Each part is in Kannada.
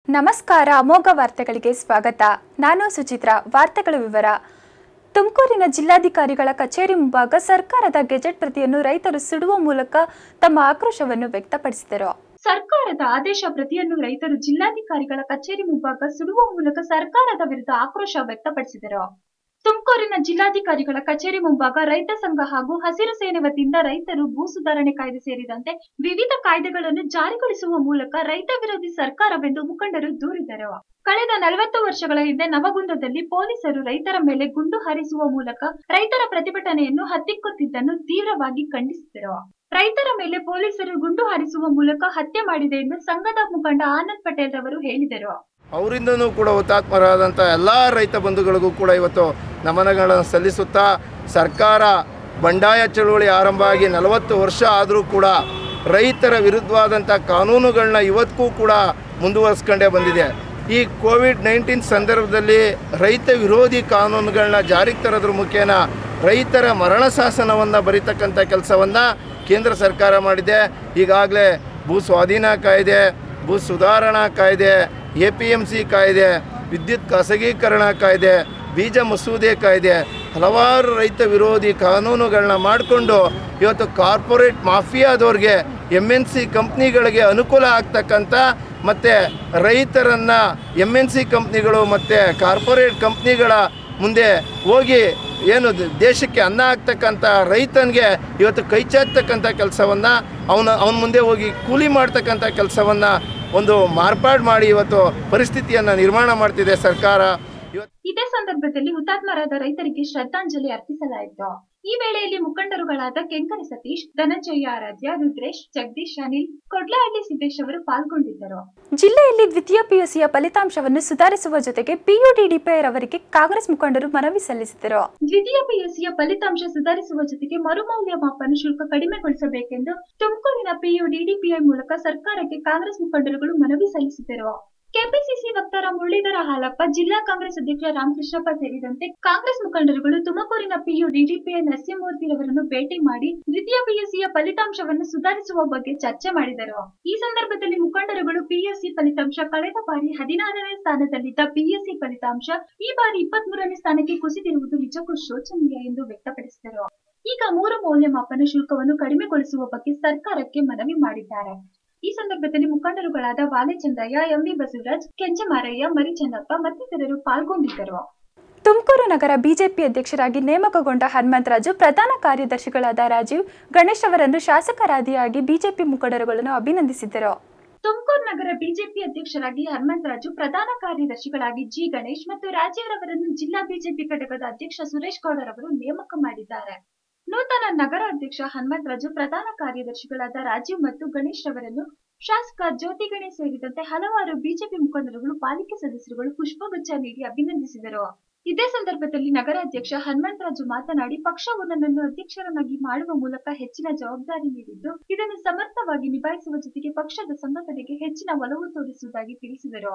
ನಮಸ್ಕಾರ ಅಮೋಘ ವಾರ್ತೆಗಳಿಗೆ ಸ್ವಾಗತ ನಾನು ಸುಚಿತ್ರಾ ವಾರ್ತೆಗಳ ವಿವರ ತುಮಕೂರಿನ ಜಿಲ್ಲಾಧಿಕಾರಿಗಳ ಕಚೇರಿ ಮುಂಭಾಗ ಸರ್ಕಾರದ ಗೆಜೆಟ್ ಪ್ರತಿಯನ್ನು ರೈತರು ಸುಡುವ ಮೂಲಕ ತಮ್ಮ ಆಕ್ರೋಶವನ್ನು ವ್ಯಕ್ತಪಡಿಸಿದರು ಸರ್ಕಾರದ ಆದೇಶ ಪ್ರತಿಯನ್ನು ರೈತರು ಜಿಲ್ಲಾಧಿಕಾರಿಗಳ ಕಚೇರಿ ಮುಂಭಾಗ ಸುಡುವ ಮೂಲಕ ಸರ್ಕಾರದ ವಿರುದ್ಧ ಆಕ್ರೋಶ ವ್ಯಕ್ತಪಡಿಸಿದರು ತುಮಕೂರಿನ ಜಿಲ್ಲಾಧಿಕಾರಿಗಳ ಕಚೇರಿ ಮುಂಭಾಗ ರೈತ ಸಂಘ ಹಾಗೂ ಹಸಿರು ಸೇನೆ ವತಿಯಿಂದ ರೈತರು ಭೂ ಸುಧಾರಣೆ ಕಾಯ್ದೆ ಸೇರಿದಂತೆ ವಿವಿಧ ಕಾಯ್ದೆಗಳನ್ನು ಜಾರಿಗೊಳಿಸುವ ಮೂಲಕ ರೈತ ವಿರೋಧಿ ಸರ್ಕಾರವೆಂದು ಮುಖಂಡರು ದೂರಿದರು ಕಳೆದ ನಲವತ್ತು ವರ್ಷಗಳ ಹಿಂದೆ ನವಗುಂದದಲ್ಲಿ ಪೊಲೀಸರು ರೈತರ ಮೇಲೆ ಗುಂಡು ಹಾರಿಸುವ ಮೂಲಕ ರೈತರ ಪ್ರತಿಭಟನೆಯನ್ನು ಹತ್ತಿಕ್ಕುತ್ತಿದ್ದನ್ನು ತೀವ್ರವಾಗಿ ಖಂಡಿಸಿದರು ರೈತರ ಮೇಲೆ ಪೊಲೀಸರು ಗುಂಡು ಹಾರಿಸುವ ಮೂಲಕ ಹತ್ಯೆ ಮಾಡಿದೆ ಎಂದು ಸಂಘದ ಮುಖಂಡ ಆನಂದ್ ಪಟೇಲ್ ರವರು ಹೇಳಿದರು ಅವರಿಂದನೂ ಕೂಡ ಹುತಾತ್ಮರಾದಂಥ ಎಲ್ಲ ರೈತ ಬಂಧುಗಳಿಗೂ ಕೂಡ ಇವತ್ತು ನಮನಗಳನ್ನು ಸಲ್ಲಿಸುತ್ತಾ ಸರ್ಕಾರ ಬಂಡಾಯ ಚಳುವಳಿ ಆರಂಭ ಆಗಿ ನಲವತ್ತು ವರ್ಷ ಆದರೂ ಕೂಡ ರೈತರ ವಿರುದ್ಧವಾದಂಥ ಕಾನೂನುಗಳನ್ನ ಇವತ್ತಿಗೂ ಕೂಡ ಮುಂದುವರಿಸ್ಕೊಂಡೇ ಬಂದಿದೆ ಈ ಕೋವಿಡ್ ನೈನ್ಟೀನ್ ಸಂದರ್ಭದಲ್ಲಿ ರೈತ ವಿರೋಧಿ ಕಾನೂನುಗಳನ್ನ ಜಾರಿಗೆ ತರೋದ್ರ ಮುಖೇನ ರೈತರ ಮರಣ ಶಾಸನವನ್ನು ಬರೀತಕ್ಕಂಥ ಕೆಲಸವನ್ನು ಕೇಂದ್ರ ಸರ್ಕಾರ ಮಾಡಿದೆ ಈಗಾಗಲೇ ಭೂ ಸ್ವಾಧೀನ ಕಾಯ್ದೆ ಭೂ ಸುಧಾರಣಾ ಕಾಯ್ದೆ ಎ ಪಿ ಎಮ್ ಸಿ ಕಾಯ್ದೆ ವಿದ್ಯುತ್ ಖಾಸಗೀಕರಣ ಕಾಯ್ದೆ ಬೀಜ ಮಸೂದೆ ಕಾಯ್ದೆ ಹಲವಾರು ರೈತ ವಿರೋಧಿ ಕಾನೂನುಗಳನ್ನ ಮಾಡಿಕೊಂಡು ಇವತ್ತು ಕಾರ್ಪೊರೇಟ್ ಮಾಫಿಯಾದವ್ರಿಗೆ ಎಮ್ ಎನ್ ಸಿ ಕಂಪ್ನಿಗಳಿಗೆ ಅನುಕೂಲ ಆಗ್ತಕ್ಕಂಥ ಮತ್ತು ರೈತರನ್ನು ಎಮ್ ಎನ್ ಸಿ ಕಂಪ್ನಿಗಳು ಮತ್ತು ಕಾರ್ಪೊರೇಟ್ ಕಂಪ್ನಿಗಳ ಮುಂದೆ ಹೋಗಿ ಏನು ದ- ದೇಶಕ್ಕೆ ಅನ್ನ ಆಗ್ತಕ್ಕಂಥ ರೈತನಿಗೆ ಇವತ್ತು ಕೈ ಚಾಚತಕ್ಕಂಥ ಕೆಲಸವನ್ನು ಅವನ ಅವನ ಮುಂದೆ ಹೋಗಿ ಕೂಲಿ ಮಾಡ್ತಕ್ಕಂಥ ಕೆಲಸವನ್ನು ಒಂದು ಮಾರ್ಪಾಡು ಮಾಡಿ ಇವತ್ತು ಪರಿಸ್ಥಿತಿಯನ್ನು ನಿರ್ಮಾಣ ಮಾಡ್ತಿದೆ ಸರ್ಕಾರ ಇವತ್ತು ಇದೇ ಸಂದರ್ಭದಲ್ಲಿ ಹುತಾತ್ಮರಾದ ರೈತರಿಗೆ ಶ್ರದ್ಧಾಂಜಲಿ ಅರ್ಪಿಸಲಾಯಿತು ಈ ವೇಳೆಯಲ್ಲಿ ಮುಖಂಡರುಗಳಾದ ಕೆಂಕರೆ ಸತೀಶ್ ಧನಂಜಯ ಆರಾಧ್ಯ ರುದ್ರೇಶ್ ಜಗದೀಶ್ ಅನಿಲ್ ಕೊಡ್ಲಹಳ್ಳಿ ಸಿದ್ದೇಶ್ ಅವರು ಪಾಲ್ಗೊಂಡಿದ್ದರು ಜಿಲ್ಲೆಯಲ್ಲಿ ದ್ವಿತೀಯ ಪಿಯುಸಿಯ ಫಲಿತಾಂಶವನ್ನು ಸುಧಾರಿಸುವ ಜೊತೆಗೆ ಪಿಯುಡಿಡಿಪಿಐ ರವರಿಗೆ ಕಾಂಗ್ರೆಸ್ ಮುಖಂಡರು ಮನವಿ ಸಲ್ಲಿಸಿದರು ದ್ವಿತೀಯ ಪಿಯುಸಿಯ ಫಲಿತಾಂಶ ಸುಧಾರಿಸುವ ಜೊತೆಗೆ ಮರುಮೌಲ್ಯಮಾಪನ ಶುಲ್ಕ ಕಡಿಮೆಗೊಳಿಸಬೇಕೆಂದು ತುಮಕೂರಿನ ಪಿಯುಡಿಡಿಪಿಐ ಮೂಲಕ ಸರ್ಕಾರಕ್ಕೆ ಕಾಂಗ್ರೆಸ್ ಮುಖಂಡರುಗಳು ಮನವಿ ಸಲ್ಲಿಸಿದರು ಕೆಪಿಸಿಸಿ ವಕ್ತಾರ ಮುರಳೀಧರ ಹಾಲಪ್ಪ ಜಿಲ್ಲಾ ಕಾಂಗ್ರೆಸ್ ಅಧ್ಯಕ್ಷ ರಾಮಕೃಷ್ಣಪ್ಪ ಸೇರಿದಂತೆ ಕಾಂಗ್ರೆಸ್ ಮುಖಂಡರುಗಳು ತುಮಕೂರಿನ ಪಿಯು ಡಿಡಿಪಿಐ ನರಸಿಂಹಮೂರ್ತಿರವರನ್ನು ಭೇಟಿ ಮಾಡಿ ದ್ವಿತೀಯ ಪಿಯುಸಿಯ ಫಲಿತಾಂಶವನ್ನು ಸುಧಾರಿಸುವ ಬಗ್ಗೆ ಚರ್ಚೆ ಮಾಡಿದರು ಈ ಸಂದರ್ಭದಲ್ಲಿ ಮುಖಂಡರುಗಳು ಪಿಯುಸಿ ಫಲಿತಾಂಶ ಕಳೆದ ಬಾರಿ ಹದಿನಾರನೇ ಸ್ಥಾನದಲ್ಲಿದ್ದ ಪಿಯುಸಿ ಫಲಿತಾಂಶ ಈ ಬಾರಿ ಇಪ್ಪತ್ಮೂರನೇ ಸ್ಥಾನಕ್ಕೆ ಕುಸಿದಿರುವುದು ನಿಜಕ್ಕೂ ಶೋಚನೀಯ ಎಂದು ವ್ಯಕ್ತಪಡಿಸಿದರು ಈಗ ಮೂರು ಮೌಲ್ಯಮಾಪನ ಶುಲ್ಕವನ್ನು ಕಡಿಮೆಗೊಳಿಸುವ ಬಗ್ಗೆ ಸರ್ಕಾರಕ್ಕೆ ಮನವಿ ಮಾಡಿದ್ದಾರೆ ಈ ಸಂದರ್ಭದಲ್ಲಿ ಮುಖಂಡರುಗಳಾದ ವಾಲೆಚಂದ್ರಯ್ಯ ಎಂವಿ ಬಸವರಾಜ್ ಕೆಂಚಮಾರಯ್ಯ ಮರಿಚನ್ನಪ್ಪ ಮತ್ತಿತರರು ಪಾಲ್ಗೊಂಡಿದ್ದರು ತುಮಕೂರು ನಗರ ಬಿಜೆಪಿ ಅಧ್ಯಕ್ಷರಾಗಿ ನೇಮಕಗೊಂಡ ಹನುಮಂತರಾಜು ಪ್ರಧಾನ ಕಾರ್ಯದರ್ಶಿಗಳಾದ ರಾಜೀವ್ ಗಣೇಶ್ ಅವರನ್ನು ಶಾಸಕರಾದಿಯಾಗಿ ಬಿಜೆಪಿ ಮುಖಂಡರುಗಳನ್ನು ಅಭಿನಂದಿಸಿದರು ತುಮಕೂರು ನಗರ ಬಿಜೆಪಿ ಅಧ್ಯಕ್ಷರಾಗಿ ಹನುಮಂತರಾಜು ಪ್ರಧಾನ ಕಾರ್ಯದರ್ಶಿಗಳಾಗಿ ಜಿ ಗಣೇಶ್ ಮತ್ತು ರಾಜೀವ್ ರವರನ್ನು ಜಿಲ್ಲಾ ಬಿಜೆಪಿ ಘಟಕದ ಅಧ್ಯಕ್ಷ ಸುರೇಶ್ ಗೌಡರವರು ನೇಮಕ ಮಾಡಿದ್ದಾರೆ ನೂತನ ನಗರ ಅಧ್ಯಕ್ಷ ಹನುಮಂತರಾಜು ಪ್ರಧಾನ ಕಾರ್ಯದರ್ಶಿಗಳಾದ ರಾಜೀವ್ ಮತ್ತು ಗಣೇಶ್ ರವರನ್ನು ಶಾಸಕ ಜ್ಯೋತಿ ಗಣೇಶ್ ಸೇರಿದಂತೆ ಹಲವಾರು ಬಿಜೆಪಿ ಮುಖಂಡರುಗಳು ಪಾಲಿಕೆ ಸದಸ್ಯರುಗಳು ಪುಷ್ಪಗುಚ್ಛ ನೀಡಿ ಅಭಿನಂದಿಸಿದರು ಇದೇ ಸಂದರ್ಭದಲ್ಲಿ ನಗರಾಧ್ಯಕ್ಷ ಹನುಮಂತರಾಜು ಮಾತನಾಡಿ ಪಕ್ಷವು ನನ್ನನ್ನು ಅಧ್ಯಕ್ಷರನ್ನಾಗಿ ಮಾಡುವ ಮೂಲಕ ಹೆಚ್ಚಿನ ಜವಾಬ್ದಾರಿ ನೀಡಿದ್ದು ಇದನ್ನು ಸಮರ್ಥವಾಗಿ ನಿಭಾಯಿಸುವ ಜೊತೆಗೆ ಪಕ್ಷದ ಸಂಘಟನೆಗೆ ಹೆಚ್ಚಿನ ಒಲವು ತೋರಿಸುವುದಾಗಿ ತಿಳಿಸಿದರು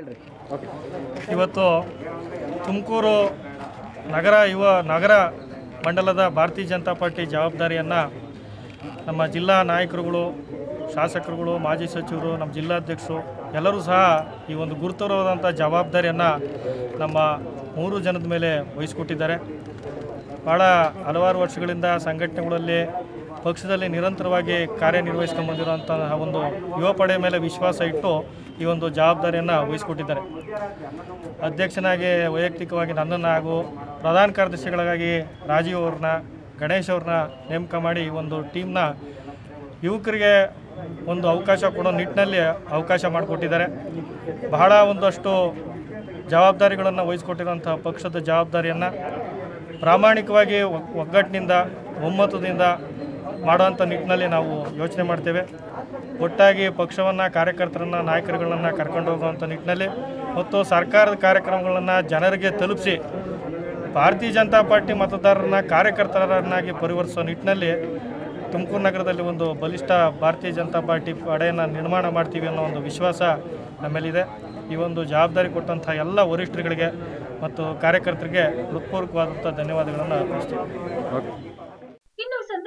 ಇವತ್ತು ತುಮಕೂರು ನಗರ ಯುವ ನಗರ ಮಂಡಲದ ಭಾರತೀಯ ಜನತಾ ಪಾರ್ಟಿ ಜವಾಬ್ದಾರಿಯನ್ನು ನಮ್ಮ ಜಿಲ್ಲಾ ನಾಯಕರುಗಳು ಶಾಸಕರುಗಳು ಮಾಜಿ ಸಚಿವರು ನಮ್ಮ ಜಿಲ್ಲಾಧ್ಯಕ್ಷರು ಎಲ್ಲರೂ ಸಹ ಈ ಒಂದು ಗುರುತರವಾದಂಥ ಜವಾಬ್ದಾರಿಯನ್ನು ನಮ್ಮ ಮೂರು ಜನದ ಮೇಲೆ ವಹಿಸ್ಕೊಟ್ಟಿದ್ದಾರೆ ಭಾಳ ಹಲವಾರು ವರ್ಷಗಳಿಂದ ಸಂಘಟನೆಗಳಲ್ಲಿ ಪಕ್ಷದಲ್ಲಿ ನಿರಂತರವಾಗಿ ಕಾರ್ಯನಿರ್ವಹಿಸ್ಕೊಂಡು ಬಂದಿರುವಂತಹ ಒಂದು ಯುವ ಪಡೆ ಮೇಲೆ ವಿಶ್ವಾಸ ಇಟ್ಟು ಈ ಒಂದು ಜವಾಬ್ದಾರಿಯನ್ನು ವಹಿಸ್ಕೊಟ್ಟಿದ್ದಾರೆ ಅಧ್ಯಕ್ಷನಾಗಿ ವೈಯಕ್ತಿಕವಾಗಿ ನನ್ನನ್ನು ಹಾಗೂ ಪ್ರಧಾನ ಕಾರ್ಯದರ್ಶಿಗಳಾಗಿ ರಾಜೀವ್ ಅವ್ರನ್ನ ಗಣೇಶ್ ಅವ್ರನ್ನ ನೇಮಕ ಮಾಡಿ ಈ ಒಂದು ಟೀಮ್ನ ಯುವಕರಿಗೆ ಒಂದು ಅವಕಾಶ ಕೊಡೋ ನಿಟ್ಟಿನಲ್ಲಿ ಅವಕಾಶ ಮಾಡಿಕೊಟ್ಟಿದ್ದಾರೆ ಬಹಳ ಒಂದಷ್ಟು ಜವಾಬ್ದಾರಿಗಳನ್ನು ವಹಿಸ್ಕೊಟ್ಟಿರೋಂಥ ಪಕ್ಷದ ಜವಾಬ್ದಾರಿಯನ್ನು ಪ್ರಾಮಾಣಿಕವಾಗಿ ಒಗ್- ಒಗ್ಗಟ್ಟಿನಿಂದ ಒಮ್ಮತದಿಂದ ಮಾಡುವಂಥ ನಿಟ್ಟಿನಲ್ಲಿ ನಾವು ಯೋಚನೆ ಮಾಡ್ತೇವೆ ಒಟ್ಟಾಗಿ ಪಕ್ಷವನ್ನು ಕಾರ್ಯಕರ್ತರನ್ನು ನಾಯಕರುಗಳನ್ನು ಕರ್ಕೊಂಡು ಹೋಗುವಂಥ ನಿಟ್ಟಿನಲ್ಲಿ ಮತ್ತು ಸರ್ಕಾರದ ಕಾರ್ಯಕ್ರಮಗಳನ್ನು ಜನರಿಗೆ ತಲುಪಿಸಿ ಭಾರತೀಯ ಜನತಾ ಪಾರ್ಟಿ ಮತದಾರರನ್ನ ಕಾರ್ಯಕರ್ತರನ್ನಾಗಿ ಪರಿವರ್ತಿಸೋ ನಿಟ್ಟಿನಲ್ಲಿ ತುಮಕೂರು ನಗರದಲ್ಲಿ ಒಂದು ಬಲಿಷ್ಠ ಭಾರತೀಯ ಜನತಾ ಪಾರ್ಟಿ ಪಡೆಯನ್ನು ನಿರ್ಮಾಣ ಮಾಡ್ತೀವಿ ಅನ್ನೋ ಒಂದು ವಿಶ್ವಾಸ ನಮ್ಮಲ್ಲಿದೆ ಈ ಒಂದು ಜವಾಬ್ದಾರಿ ಕೊಟ್ಟಂಥ ಎಲ್ಲ ವರಿಷ್ಠರುಗಳಿಗೆ ಮತ್ತು ಕಾರ್ಯಕರ್ತರಿಗೆ ಹೃತ್ಪೂರ್ವಕವಾದಂಥ ಧನ್ಯವಾದಗಳನ್ನು ಅರ್ಪಿಸ್ತೀವಿ ಇನ್ನು ಸಂದರ್ಭ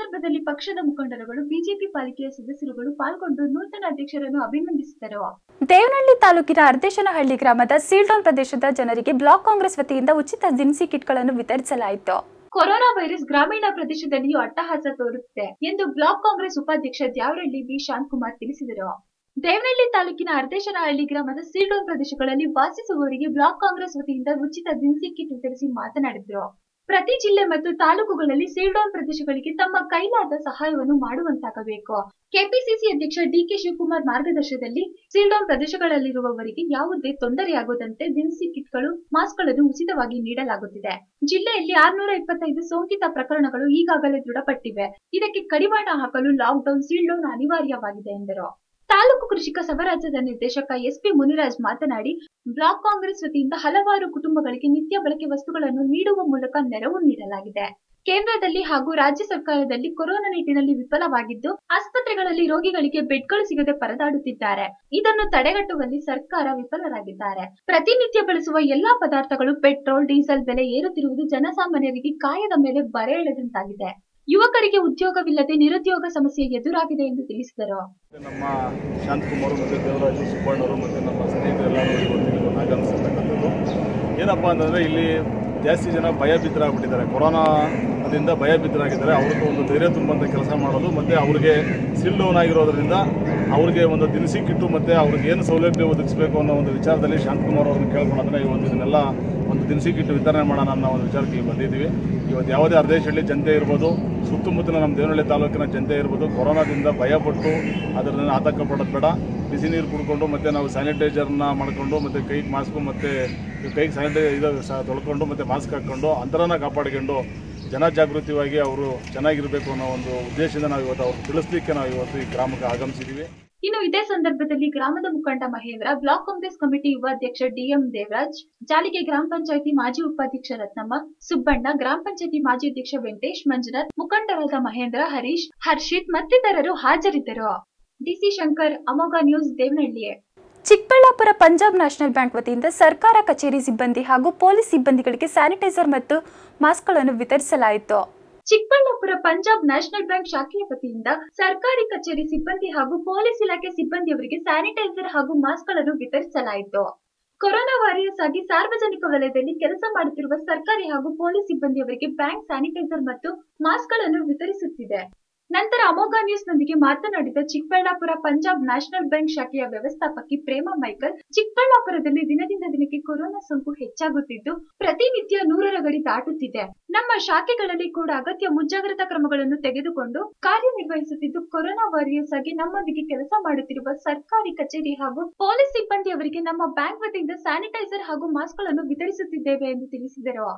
ಸಂದರ್ಭದಲ್ಲಿ ಪಕ್ಷದ ಮುಖಂಡರುಗಳು ಬಿಜೆಪಿ ಪಾಲಿಕೆಯ ಸದಸ್ಯರುಗಳು ಪಾಲ್ಗೊಂಡು ನೂತನ ಅಧ್ಯಕ್ಷರನ್ನು ಅಭಿನಂದಿಸಿದರು ದೇವನಹಳ್ಳಿ ತಾಲೂಕಿನ ಅರ್ದೇಶನಹಳ್ಳಿ ಗ್ರಾಮದ ಸೀಲ್ಡೌನ್ ಪ್ರದೇಶದ ಜನರಿಗೆ ಬ್ಲಾಕ್ ಕಾಂಗ್ರೆಸ್ ವತಿಯಿಂದ ಉಚಿತ ದಿನಸಿ ಕಿಟ್ಗಳನ್ನು ವಿತರಿಸಲಾಯಿತು ಕೊರೋನಾ ವೈರಸ್ ಗ್ರಾಮೀಣ ಪ್ರದೇಶದಲ್ಲಿಯೂ ಅಟ್ಟಹಾಸ ತೋರುತ್ತಿದೆ ಎಂದು ಬ್ಲಾಕ್ ಕಾಂಗ್ರೆಸ್ ಉಪಾಧ್ಯಕ್ಷ ದ್ಯಾವರಳ್ಳಿ ಬಿ ಶಾಂತಕುಮಾರ್ ತಿಳಿಸಿದರು ದೇವನಹಳ್ಳಿ ತಾಲೂಕಿನ ಅರ್ದೇಶನಹಳ್ಳಿ ಗ್ರಾಮದ ಸೀಲ್ಡೌನ್ ಪ್ರದೇಶಗಳಲ್ಲಿ ವಾಸಿಸುವವರಿಗೆ ಬ್ಲಾಕ್ ಕಾಂಗ್ರೆಸ್ ವತಿಯಿಂದ ಉಚಿತ ದಿನಸಿ ಕಿಟ್ ವಿತರಿಸಿ ಮಾತನಾಡಿದರು ಪ್ರತಿ ಜಿಲ್ಲೆ ಮತ್ತು ತಾಲೂಕುಗಳಲ್ಲಿ ಸೀಲ್ಡೌನ್ ಪ್ರದೇಶಗಳಿಗೆ ತಮ್ಮ ಕೈಲಾದ ಸಹಾಯವನ್ನು ಮಾಡುವಂತಾಗಬೇಕು ಕೆಪಿಸಿಸಿ ಅಧ್ಯಕ್ಷ ಡಿಕೆ ಶಿವಕುಮಾರ್ ಮಾರ್ಗದರ್ಶನದಲ್ಲಿ ಸೀಲ್ಡೌನ್ ಪ್ರದೇಶಗಳಲ್ಲಿರುವವರಿಗೆ ಯಾವುದೇ ತೊಂದರೆಯಾಗದಂತೆ ದಿನಸಿ ಕಿಟ್ಗಳು ಮಾಸ್ಕ್ಗಳನ್ನು ಉಚಿತವಾಗಿ ನೀಡಲಾಗುತ್ತಿದೆ ಜಿಲ್ಲೆಯಲ್ಲಿ ಆರ್ನೂರ ಇಪ್ಪತ್ತೈದು ಸೋಂಕಿತ ಪ್ರಕರಣಗಳು ಈಗಾಗಲೇ ದೃಢಪಟ್ಟಿವೆ ಇದಕ್ಕೆ ಕಡಿವಾಣ ಹಾಕಲು ಲಾಕ್ಡೌನ್ ಸೀಲ್ಡೌನ್ ಅನಿವಾರ್ಯವಾಗಿದೆ ಎಂದರು ತಾಲೂಕು ಕೃಷಿಕ ಸಭರಾಜ್ಯದ ನಿರ್ದೇಶಕ ಎಸ್ಪಿ ಮುನಿರಾಜ್ ಮಾತನಾಡಿ ಬ್ಲಾಕ್ ಕಾಂಗ್ರೆಸ್ ವತಿಯಿಂದ ಹಲವಾರು ಕುಟುಂಬಗಳಿಗೆ ನಿತ್ಯ ಬಳಕೆ ವಸ್ತುಗಳನ್ನು ನೀಡುವ ಮೂಲಕ ನೆರವು ನೀಡಲಾಗಿದೆ ಕೇಂದ್ರದಲ್ಲಿ ಹಾಗೂ ರಾಜ್ಯ ಸರ್ಕಾರದಲ್ಲಿ ಕೊರೋನಾ ನಿಟ್ಟಿನಲ್ಲಿ ವಿಫಲವಾಗಿದ್ದು ಆಸ್ಪತ್ರೆಗಳಲ್ಲಿ ರೋಗಿಗಳಿಗೆ ಬೆಡ್ಗಳು ಸಿಗದೆ ಪರದಾಡುತ್ತಿದ್ದಾರೆ ಇದನ್ನು ತಡೆಗಟ್ಟುವಲ್ಲಿ ಸರ್ಕಾರ ವಿಫಲರಾಗಿದ್ದಾರೆ ಪ್ರತಿನಿತ್ಯ ಬಳಸುವ ಎಲ್ಲಾ ಪದಾರ್ಥಗಳು ಪೆಟ್ರೋಲ್ ಡೀಸೆಲ್ ಬೆಲೆ ಏರುತ್ತಿರುವುದು ಜನಸಾಮಾನ್ಯರಿಗೆ ಕಾಯದ ಮೇಲೆ ಬರೆ ಎಳೆದಂತಾಗಿದೆ ಯುವಕರಿಗೆ ಉದ್ಯೋಗವಿಲ್ಲದೆ ನಿರುದ್ಯೋಗ ಸಮಸ್ಯೆ ಎದುರಾಗಿದೆ ಎಂದು ತಿಳಿಸಿದರು ನಮ್ಮ ಶಾಂತಕುಮಾರ್ ಮತ್ತು ದೇವರಾಜು ಸುಬ್ಬಣ್ಣವರು ಮತ್ತು ನಮ್ಮ ಸ್ನೇಹಿತರೆಲ್ಲರೂ ಇವತ್ತು ಇಲ್ಲಿ ಒಂದು ಆಗಮಿಸಿರ್ತಕ್ಕಂಥದ್ದು ಏನಪ್ಪ ಅಂತಂದರೆ ಇಲ್ಲಿ ಜಾಸ್ತಿ ಜನ ಭಯಭೀತರಾಗ್ಬಿಟ್ಟಿದ್ದಾರೆ ಕೊರೋನಾದಿಂದ ಭಯಭೀತರಾಗಿದ್ದಾರೆ ಅವ್ರಿಗೆ ಒಂದು ಧೈರ್ಯ ತುಂಬಂಥ ಕೆಲಸ ಮಾಡೋದು ಮತ್ತು ಅವ್ರಿಗೆ ಸಿಲ್ ಡೌನ್ ಆಗಿರೋದ್ರಿಂದ ಅವ್ರಿಗೆ ಒಂದು ದಿನಸಿ ಕಿಟ್ಟು ಮತ್ತು ಅವ್ರಿಗೆ ಏನು ಸೌಲಭ್ಯ ಒದಗಿಸಬೇಕು ಅನ್ನೋ ಒಂದು ವಿಚಾರದಲ್ಲಿ ಶಾಂತಕುಮಾರ್ ಅವ್ರನ್ನ ಕೇಳ್ಕೊಂಡ್ರೆ ಇವತ್ತು ಇದನ್ನೆಲ್ಲ ಒಂದು ದಿನಸಿ ಕಿಟ್ಟು ವಿತರಣೆ ಮಾಡೋಣ ಅನ್ನೋ ಒಂದು ವಿಚಾರಕ್ಕೆ ಇಲ್ಲಿ ಬಂದಿದ್ದೀವಿ ಇವತ್ತು ಯಾವುದೇ ಅರ್ಧೇಶಹಳ್ಳಿ ಜನತೆ ಇರ್ಬೋದು ಸುತ್ತಮುತ್ತಲಿನ ನಮ್ಮ ದೇವನಹಳ್ಳಿ ತಾಲೂಕಿನ ಜನತೆ ಇರ್ಬೋದು ಕೊರೋನಾದಿಂದ ಭಯಪಟ್ಟು ಅದರಿಂದ ಆತಂಕ ಪಡೋದು ಬೇಡ ಬಿಸಿ ನೀರು ಕುಡ್ಕೊಂಡು ಮತ್ತು ನಾವು ಸ್ಯಾನಿಟೈಸರ್ನ ಮಾಡಿಕೊಂಡು ಮತ್ತು ಕೈಗೆ ಮಾಸ್ಕು ಮತ್ತು ಕೈಗೆ ಸ್ಯಾನಿಟೈಸರ್ ಇದು ಸಹ ತೊಳ್ಕೊಂಡು ಮತ್ತು ಮಾಸ್ಕ್ ಹಾಕ್ಕೊಂಡು ಅಂತರನ ಕಾಪಾಡಿಕೊಂಡು ಜನಜಾಗೃತಿಯಾಗಿ ಅವರು ಚೆನ್ನಾಗಿರಬೇಕು ಅನ್ನೋ ಒಂದು ಉದ್ದೇಶದಿಂದ ನಾವು ಇವತ್ತು ಅವ್ರು ತಿಳಿಸ್ಲಿಕ್ಕೆ ನಾವು ಇವತ್ತು ಈ ಗ್ರಾಮಕ್ಕೆ ಆಗಮಿಸಿದ್ದೀವಿ ಇನ್ನು ಇದೇ ಸಂದರ್ಭದಲ್ಲಿ ಗ್ರಾಮದ ಮುಖಂಡ ಮಹೇಂದ್ರ ಬ್ಲಾಕ್ ಕಾಂಗ್ರೆಸ್ ಕಮಿಟಿ ಉಪಾಧ್ಯಕ್ಷ ಡಿಎಂ ದೇವರಾಜ್ ಜಾಲಿಗೆ ಗ್ರಾಮ ಪಂಚಾಯಿತಿ ಮಾಜಿ ಉಪಾಧ್ಯಕ್ಷ ರತ್ನಮ್ಮ ಸುಬ್ಬಣ್ಣ ಗ್ರಾಮ ಪಂಚಾಯಿತಿ ಮಾಜಿ ಅಧ್ಯಕ್ಷ ವೆಂಕಟೇಶ್ ಮಂಜುನಾಥ್ ಮುಖಂಡರಾದ ಮಹೇಂದ್ರ ಹರೀಶ್ ಹರ್ಷಿತ್ ಮತ್ತಿತರರು ಹಾಜರಿದ್ದರು ಡಿಸಿ ಶಂಕರ್ ಅಮೋಘ ನ್ಯೂಸ್ ದೇವನಹಳ್ಳಿ ಚಿಕ್ಕಬಳ್ಳಾಪುರ ಪಂಜಾಬ್ ನ್ಯಾಷನಲ್ ಬ್ಯಾಂಕ್ ವತಿಯಿಂದ ಸರ್ಕಾರ ಕಚೇರಿ ಸಿಬ್ಬಂದಿ ಹಾಗೂ ಪೊಲೀಸ್ ಸಿಬ್ಬಂದಿಗಳಿಗೆ ಸ್ಯಾನಿಟೈಸರ್ ಮತ್ತು ಮಾಸ್ಕ್ಗಳನ್ನು ವಿತರಿಸಲಾಯಿತು ಚಿಕ್ಕಬಳ್ಳಾಪುರ ಪಂಜಾಬ್ ನ್ಯಾಷನಲ್ ಬ್ಯಾಂಕ್ ಶಾಖೆಯ ವತಿಯಿಂದ ಸರ್ಕಾರಿ ಕಚೇರಿ ಸಿಬ್ಬಂದಿ ಹಾಗೂ ಪೊಲೀಸ್ ಇಲಾಖೆ ಸಿಬ್ಬಂದಿಯವರಿಗೆ ಸ್ಯಾನಿಟೈಸರ್ ಹಾಗೂ ಮಾಸ್ಕ್ಗಳನ್ನು ವಿತರಿಸಲಾಯಿತು ಕೊರೋನಾ ವಾರಿಯರ್ಸ್ ಆಗಿ ಸಾರ್ವಜನಿಕ ವಲಯದಲ್ಲಿ ಕೆಲಸ ಮಾಡುತ್ತಿರುವ ಸರ್ಕಾರಿ ಹಾಗೂ ಪೊಲೀಸ್ ಸಿಬ್ಬಂದಿಯವರಿಗೆ ಬ್ಯಾಂಕ್ ಸ್ಯಾನಿಟೈಸರ್ ಮತ್ತು ಮಾಸ್ಕ್ಗಳನ್ನು ವಿತರಿಸುತ್ತಿದೆ ನಂತರ ಅಮೋಘ ನ್ಯೂಸ್ನೊಂದಿಗೆ ಮಾತನಾಡಿದ ಚಿಕ್ಕಬಳ್ಳಾಪುರ ಪಂಜಾಬ್ ನ್ಯಾಷನಲ್ ಬ್ಯಾಂಕ್ ಶಾಖೆಯ ವ್ಯವಸ್ಥಾಪಕಿ ಪ್ರೇಮಾ ಮೈಕಲ್ ಚಿಕ್ಕಬಳ್ಳಾಪುರದಲ್ಲಿ ದಿನದಿಂದ ದಿನಕ್ಕೆ ಕೊರೋನಾ ಸೋಂಕು ಹೆಚ್ಚಾಗುತ್ತಿದ್ದು ಪ್ರತಿನಿತ್ಯ ನೂರರ ಗಡಿ ದಾಟುತ್ತಿದೆ ನಮ್ಮ ಶಾಖೆಗಳಲ್ಲಿ ಕೂಡ ಅಗತ್ಯ ಮುಂಜಾಗ್ರತಾ ಕ್ರಮಗಳನ್ನು ತೆಗೆದುಕೊಂಡು ಕಾರ್ಯನಿರ್ವಹಿಸುತ್ತಿದ್ದು ಕೊರೋನಾ ವಾರಿಯರ್ಸ್ ಆಗಿ ನಮ್ಮೊಂದಿಗೆ ಕೆಲಸ ಮಾಡುತ್ತಿರುವ ಸರ್ಕಾರಿ ಕಚೇರಿ ಹಾಗೂ ಪೊಲೀಸ್ ಸಿಬ್ಬಂದಿಯವರಿಗೆ ನಮ್ಮ ಬ್ಯಾಂಕ್ ವತಿಯಿಂದ ಸ್ಯಾನಿಟೈಸರ್ ಹಾಗೂ ಮಾಸ್ಕ್ಗಳನ್ನು ವಿತರಿಸುತ್ತಿದ್ದೇವೆ ಎಂದು ತಿಳಿಸಿದರು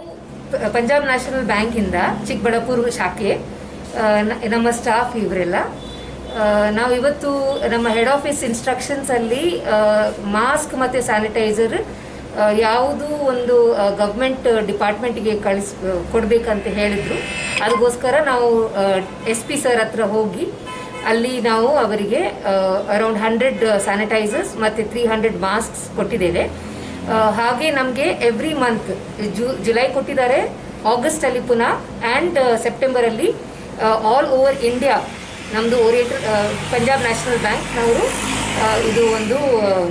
ಪ- ಪಂಜಾಬ್ ನ್ಯಾಷನಲ್ ಬ್ಯಾಂಕಿಂದ ಚಿಕ್ಕಬಳ್ಳಾಪುರ ಶಾಖೆ ಆ, ನ- ನಮ್ಮ ಸ್ಟಾಫ್ ಇವರೆಲ್ಲ ಆ, ನಾವು ಇವತ್ತು ನಮ್ಮ ಹೆಡ್ ಆಫೀಸ್ ಇನ್ಸ್ಟ್ರಕ್ಷನ್ಸಲ್ಲಿ ಮಾಸ್ಕ್ ಮತ್ತು ಸ್ಯಾನಿಟೈಸರ್ ಯಾವುದು ಒಂದು ಗವ್ಮೆಂಟ್ ಡಿಪಾರ್ಟ್ಮೆಂಟ್ಗೆ ಕಳಿಸ್ ಕೊಡಬೇಕಂತ ಹೇಳಿದರು ಅದಕ್ಕೋಸ್ಕರ ನಾವು ಎಸ್ ಪಿ ಸರ್ ಹತ್ರ ಹೋಗಿ ಅಲ್ಲಿ ನಾವು ಅವರಿಗೆ ಅರೌಂಡ್ ಹಂಡ್ರೆಡ್ ಸ್ಯಾನಿಟೈಸರ್ಸ್ ಮತ್ತು ತ್ರೀ ಹಂಡ್ರೆಡ್ ಮಾಸ್ಕ್ಸ್ ಕೊಟ್ಟಿದ್ದೇವೆ ಆ, ಹಾಗೆ ನಮಗೆ ಎವ್ರಿ ಮಂತ್ ಜು ಜುಲೈ ಕೊಟ್ಟಿದ್ದಾರೆ ಆಗಸ್ಟಲ್ಲಿ ಪುನಃ ಆ್ಯಂಡ್ ಸೆಪ್ಟೆಂಬರಲ್ಲಿ ಆಲ್ ಓವರ್ ಇಂಡಿಯಾ ನಮ್ಮದು ಓರಿಯೆಂಟಲ್ ಪಂಜಾಬ್ ನ್ಯಾಷನಲ್ ಬ್ಯಾಂಕ್ನವರು ಇದು ಒಂದು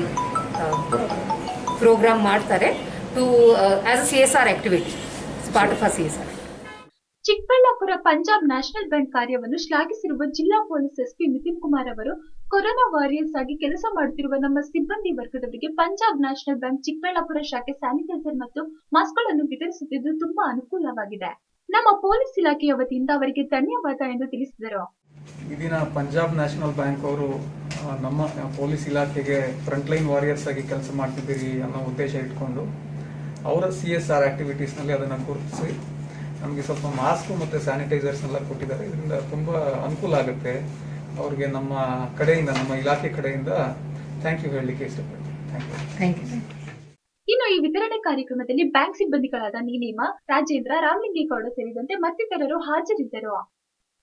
ಪ್ರೋಗ್ರಾಮ್ ಮಾಡ್ತಾರೆ to as a C S R activity part of a C S R Chikkaballapur Punjab National Bank ಕಾರ್ಯವನ್ನು ಶ್ಲಾಘಿಸಿರುವ ಜಿಲ್ಲಾ ಪೊಲೀಸ್ ಎಸ್ಪಿ ನಿತಿನ್ ಕುಮಾರ್ ಅವರು ಕೊರೋನಾ ವಾರಿಯರ್ಸ್ ಆಗಿ ಕೆಲಸ ಮಾಡುತ್ತಿರುವ ನಮ್ಮ ಸಿಬ್ಬಂದಿ ವರ್ಗದವರಿಗೆ ಪಂಜಾಬ್ ನ್ಯಾಷನಲ್ ಬ್ಯಾಂಕ್ ಚಿಕ್ಕಬಳ್ಳಾಪುರ ಶಾಖೆ ಸ್ಯಾನಿಟೈಸರ್ ಮತ್ತು ಮಾಸ್ಕ್ಗಳನ್ನು ವಿತರಿಸುತ್ತಿದ್ದು ತುಂಬಾ ಅನುಕೂಲವಾಗಿದೆ ನಮ್ಮ ಪೊಲೀಸ್ ಇಲಾಖೆಯ ವತಿಯಿಂದ ಅವರಿಗೆ ಧನ್ಯವಾದ ಎಂದು ತಿಳಿಸಿದರು ಈ ದಿನ ಪಂಜಾಬ್ ನ್ಯಾಷನಲ್ ಬ್ಯಾಂಕ್ ಅವರು ಆ, ನಮ್ಮ ಪೊಲೀಸ್ ಇಲಾಖೆಗೆ ಫ್ರಂಟ್ಲೈನ್ ವಾರಿಯರ್ಸ್ ಆಗಿ ಕೆಲಸ ಮಾಡ್ತಿದ್ದೀರಿ ಅನ್ನೋ ಉದ್ದೇಶ ಇಟ್ಕೊಂಡು ಅವರ ಸಿ ಎಸ್ ಆರ್ ಆಕ್ಟಿವಿಟೀಸ್ನಲ್ಲಿ ಅದನ್ನು ಗುರುತಿಸಿ ನಮಗೆ ಸ್ವಲ್ಪ ಮಾಸ್ಕ್ ಮತ್ತು ಸ್ಯಾನಿಟೈಸರ್ಸ್ನೆಲ್ಲ ಕೊಟ್ಟಿದ್ದಾರೆ ಇದರಿಂದ ತುಂಬ ಅನುಕೂಲ ಆಗುತ್ತೆ ಅವ್ರಿಗೆ ನಮ್ಮ ಕಡೆಯಿಂದ ನಮ್ಮ ಇಲಾಖೆ ಕಡೆಯಿಂದ ಥ್ಯಾಂಕ್ ಯು ಹೇಳಲಿಕ್ಕೆ ಇಷ್ಟಪಡ್ತೀನಿ ಥ್ಯಾಂಕ್ ಯು ಥ್ಯಾಂಕ್ ಯು ಇನ್ನು ಈ ವಿತರಣೆ ಕಾರ್ಯಕ್ರಮದಲ್ಲಿ ಬ್ಯಾಂಕ್ ಸಿಬ್ಬಂದಿಗಳಾದ ನೀಲಿಮಾ ರಾಜೇಂದ್ರ ರಾಮಲಿಂಗೇಗೌಡ ಸೇರಿದಂತೆ ಮತ್ತಿತರರು ಹಾಜರಿದ್ದರು